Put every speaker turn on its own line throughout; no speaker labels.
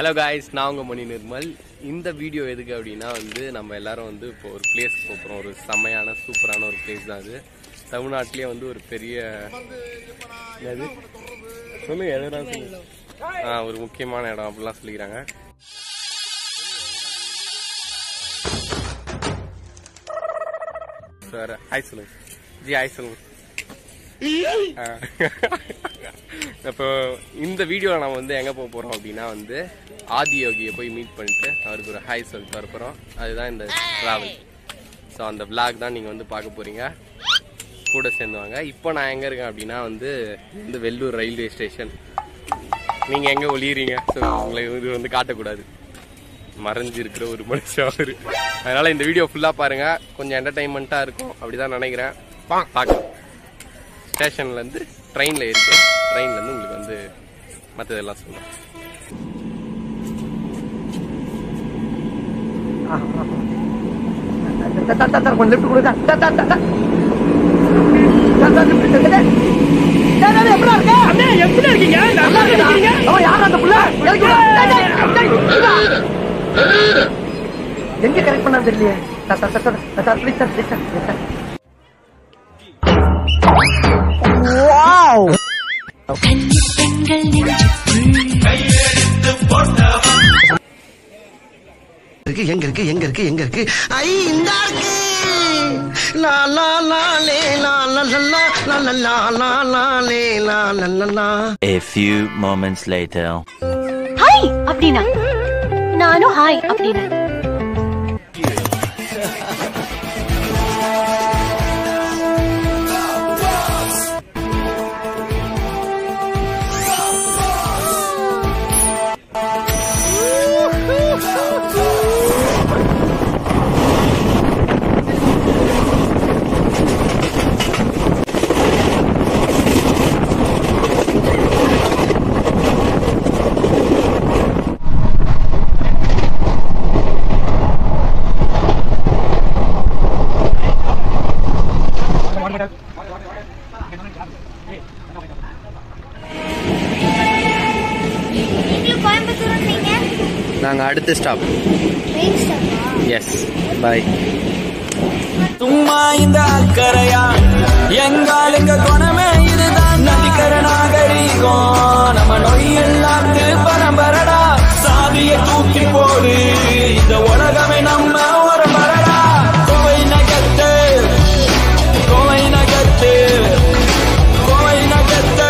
Hello guys நான் உங்கள் மணி நிர்மல் இந்த வீடியோ எதுக்கு அப்படின்னா வந்து நம்ம எல்லாரும் வந்து இப்போ ஒரு பிளேஸ் போகிறோம் ஒரு செம்மையான சூப்பரான ஒரு பிளேஸ் தான் அது தமிழ்நாட்டிலே வந்து ஒரு பெரிய என்னது சொல்லுங்க எதுனா சொல்லுங்க ஆ ஒரு முக்கியமான இடம் அப்படிலாம் சொல்லிக்கிறாங்க சார் ஹாய் சொல்லுங்க ஜி ஹாய் சொல்லுங்க ஆ. இப்போ இந்த வீடியோவில் நம்ம வந்து எங்கே போக போகிறோம் அப்படின்னா வந்து ஆதியோகியை போய் மீட் பண்ணிட்டு அவருக்கு ஒரு ஹாய் சொல்லிட்டு வர போகிறோம் அதுதான் இந்த ட்ராவல் ஸோ அந்த vlog தான் நீங்கள் வந்து பார்க்க போகிறீங்க கூட சேர்ந்துவாங்க இப்போ நான் எங்கே இருக்கேன் அப்படின்னா வந்து வந்து வெள்ளூர் ரயில்வே ஸ்டேஷன் நீங்கள் எங்கே ஒளியுறீங்க ஸோ உங்களை இது வந்து காட்டக்கூடாது மறைஞ்சு இருக்கிற ஒரு மனுஷன் அவரு அதனால இந்த வீடியோ ஃபுல்லாக பாருங்க கொஞ்சம் என்டர்டைன்மெண்ட்டாக இருக்கும் அப்படிதான் நினைக்கிறேன் பா பார்க்கலாம் ஸ்டேஷன்லேருந்து ட்ரெயினில் இருக்கு ட்ரெயின்லேருந்து உங்களுக்கு வந்து மற்றதெல்லாம் சொல்லுவேன்
கொஞ்சம் லிஃப்ட் கொடுங்க தா, தா, தா, தா. தா, தா, lift, தா, தா. டேய், டேய், எப்படிடா இருக்க? நல்லா இருக்குடா. அவன் யாரா அந்த புள்ள? இறக்கி விடு. டேய், டேய், டேய், இந்தா. எங்க கரெக்ட் பண்ணா தெரியலையே sir sir sir sir sir please sir please sir please sir
இருக்கு எங்க இருக்கு எங்க இருக்கு எங்க இருக்கு ஐ இந்த இருக்கு லா லா லா லே லா லா லா லா லா லா லா லா லா லே லா லா லா லா
A few moments later.
Hi அப்படின்னா நானும் ஹாய் அப்படின்னு
நீங்களும் கோயம்புத்தூர் வந்தீங்க
நாங்கள் அடுத்த ஸ்டாப்
மெயின் ஸ்டாப்பா
எஸ் பாய்
சும்மா இந்த அக்கறையா எங்காலுங்க குணமே இதுதான் நதிக்கர நாகரிகம் நம்ம நொய் எல்லாத்து பரம்பரடா சாதிய தூக்கி போடு இந்த உலகமே நம்ம ஒரு மரடா கோவை நகத்து கோவை நகத்து கோவை நகத்து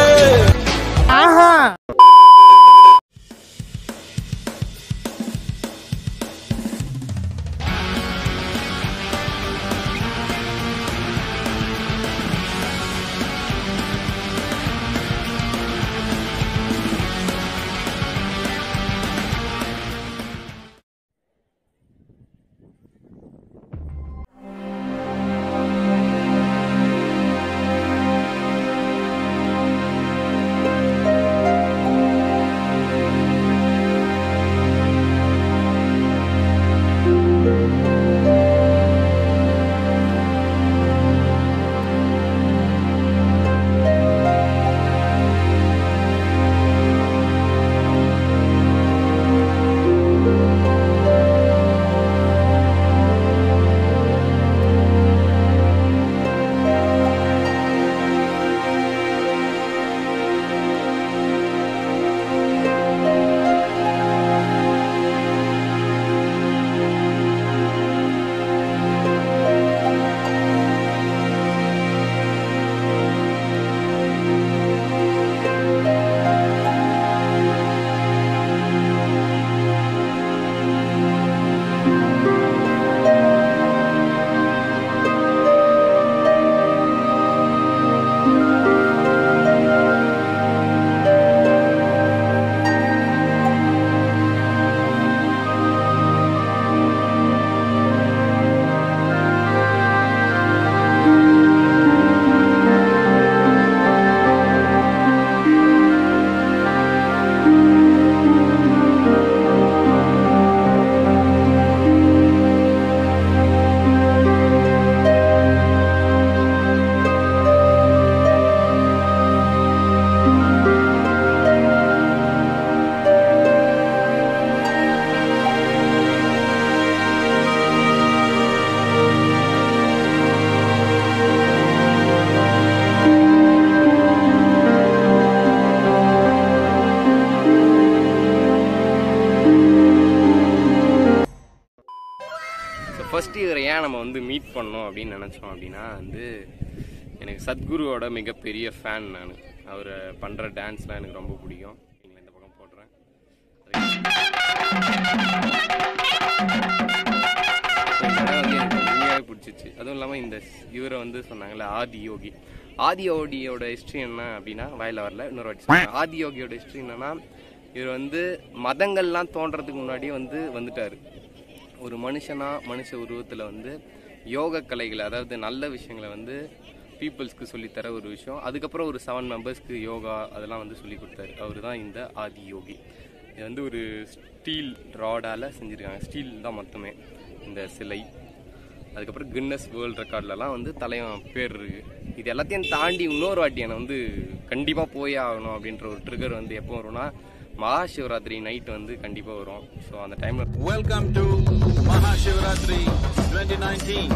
வந்து மீட் பண்ணோம் அப்படின்னு நினச்சோம் அப்படின்னா வந்து எனக்கு சத்குருவோட மிகப்பெரிய ஃபேன் நான் அவர் பண்ணுற டான்ஸ்லாம் எனக்கு ரொம்ப பிடிக்கும் நீங்க இந்த பக்கம் போடுறேன் அதனால வந்து எனக்கு உண்மையாகவே பிடிச்சிச்சு அதுவும் இல்லாமல் இந்த இவரை வந்து சொன்னாங்கல்ல ஆதி யோகி ஆதி யோகியோட ஹிஸ்ட்ரி என்ன அப்படின்னா வாயில வரல இன்னொரு வாட்டி சொல்றேன். ஆதி யோகியோட ஹிஸ்ட்ரி என்னன்னா இவர் வந்து மதங்கள்லாம் தோன்றதுக்கு முன்னாடியே வந்து வந்துட்டாரு ஒரு மனுஷனா மனுஷ உருவத்தில் வந்து யோக கலைகளை அதாவது நல்ல விஷயங்களை வந்து பீப்புள்ஸ்க்கு சொல்லித்தர ஒரு விஷயம் அதுக்கப்புறம் ஒரு செவன் மெம்பர்ஸ்க்கு யோகா அதெல்லாம் வந்து சொல்லி கொடுத்தாரு அவர் தான் இந்த ஆதி யோகி இது வந்து ஒரு ஸ்டீல் ராடால் செஞ்சுருக்காங்க ஸ்டீல் தான் மொத்தமே இந்த சிலை அதுக்கப்புறம் கின்னஸ் வேர்ல்ட் ரெக்கார்ட்லலாம் வந்து தலைவன் பேர் இருக்கு இது எல்லாத்தையும் தாண்டி இன்னொரு வாட்டி என்னை வந்து கண்டிப்பாக போயே ஆகணும் அப்படின்ற ஒரு ட்ரிகர் வந்து எப்போ வரும்னா மகாசிவராத்திரி நைட் வந்து கண்டிப்பாக வரும் ஸோ அந்த டைமில்
Welcome to Mahashivratri 2019.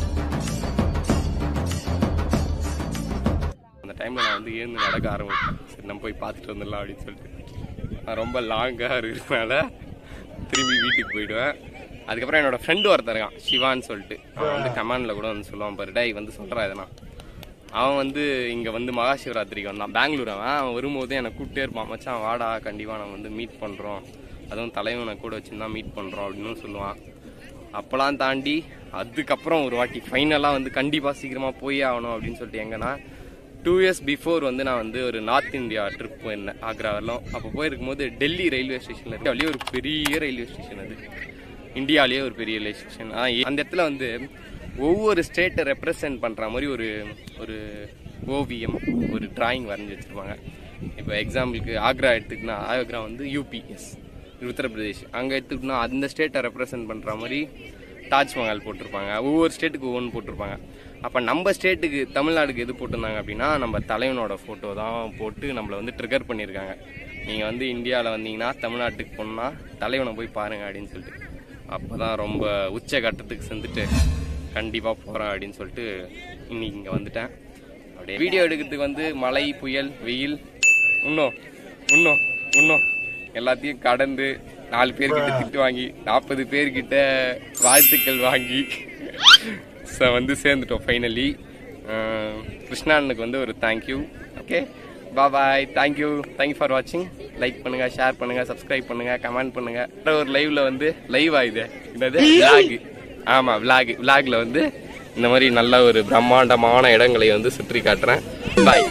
அந்த டைமில் நான் வந்து எழுந்து நடக்க ஆரம்பிச்சேன் சரி நம்ம போய் பார்த்துட்டு வந்துடலாம் அப்படின்னு சொல்லிட்டு நான் ரொம்ப லாங்காக இருக்கிறதுனால திரும்பி வீட்டுக்கு போயிடுவேன் அதுக்கப்புறம் என்னோட ஃப்ரெண்டு ஒருத்தன் இருக்கான் சிவான்னு சொல்லிட்டு அவன் வந்து கமாண்டில் கூட வந்து சொல்லுவான் பாரு டேய் வந்து சொல்கிறான் எதனா அவன் வந்து இங்கே வந்து மகாசிவராத்திரிக்கு வந்தான் பெங்களூர் அவன் அவன் வரும்போது என்னை கூப்பிட்டே இருப்பான் மச்சான் வாடா கண்டிப்பாக நம்ம வந்து மீட் பண்ணுறோம் அதுவும் தலைவனை கூட வச்சுருந்தா மீட் பண்ணுறோம் அப்படின்னு சொல்லுவான் அப்போலாம் தாண்டி அதுக்கப்புறம் ஒரு வாட்டி ஃபைனலாக வந்து கண்டிப்பாக சீக்கிரமாக போய் ஆகணும் அப்படின்னு சொல்லிட்டு எங்கன்னா டூ இயர்ஸ் பிஃபோர் வந்து நான் வந்து ஒரு நார்த் இந்தியா ட்ரிப் போயிருந்தேன் ஆக்ரா வரலாம் அப்போ போயிருக்கும்போது டெல்லி ரயில்வே ஸ்டேஷனில் இருக்கு அப்படியே ஒரு பெரிய ரயில்வே ஸ்டேஷன் அது இந்தியாவிலேயே ஒரு பெரிய ரயில்வே ஸ்டேஷன் அந்த இடத்துல வந்து ஒவ்வொரு ஸ்டேட்டை ரெப்ரசன்ட் பண்ணுற மாதிரி ஒரு ஒரு ஓவியம் ஒரு டிராயிங் வரைஞ்சி வச்சுருப்பாங்க இப்போ எக்ஸாம்பிளுக்கு ஆக்ரா எடுத்துக்கினா ஆக்ரா வந்து யூபிஎஸ் உத்தரப்பிரதேஷ் அங்கே எடுத்துக்கிட்டோம்னா அந்த ஸ்டேட்டை ரெப்ரசன்ட் பண்ணுற மாதிரி தாஜ்மஹால் போட்டிருப்பாங்க ஒவ்வொரு ஸ்டேட்டுக்கு ஒவ்வொன்று போட்டிருப்பாங்க அப்போ நம்ம ஸ்டேட்டுக்கு தமிழ்நாடுக்கு எது போட்டிருந்தாங்க அப்படின்னா நம்ம தலைவனோட ஃபோட்டோ தான் போட்டு நம்மளை வந்து ட்ரிகர் பண்ணியிருக்காங்க நீங்கள் வந்து இந்தியாவில் வந்தீங்கன்னா தமிழ்நாட்டுக்கு போனோம்னா தலைவனை போய் பாருங்க அப்படின்னு சொல்லிட்டு அப்போ தான் ரொம்ப உச்ச கட்டத்துக்கு செஞ்சுட்டு கண்டிப்பாக போகிறேன் அப்படின்னு சொல்லிட்டு இன்னைக்கு இங்கே வந்துட்டேன் அப்படியே வீடியோ எடுக்கிறதுக்கு வந்து மழை புயல் வெயில் இன்னும் இன்னும் இன்னும் எல்லாத்தையும் கடந்து நாலு பேர்கிட்ட திட்டு வாங்கி நாற்பது பேர்கிட்ட வாழ்த்துக்கள் வாங்கி ஸோ வந்து சேர்ந்துட்டோம் ஃபைனலி கிருஷ்ணானுக்கு வந்து ஒரு thank you okay bye thank you thank you for வாட்சிங் லைக் பண்ணுங்க ஷேர் பண்ணுங்க சப்ஸ்கிரைப் பண்ணுங்க கமெண்ட் பண்ணுங்க அப்புறம் ஒரு லைவ்ல வந்து லைவ் ஆயுது என்னது விளாக் ஆமா விளாக் விளாக்ல வந்து இந்த மாதிரி நல்ல ஒரு பிரம்மாண்டமான இடங்களை வந்து சுற்றி காட்டுறேன் பாய்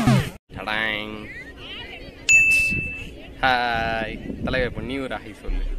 டடாங் ஹாய் தலைவர் இப்போ நீ ஒரு ஹை சொல்லு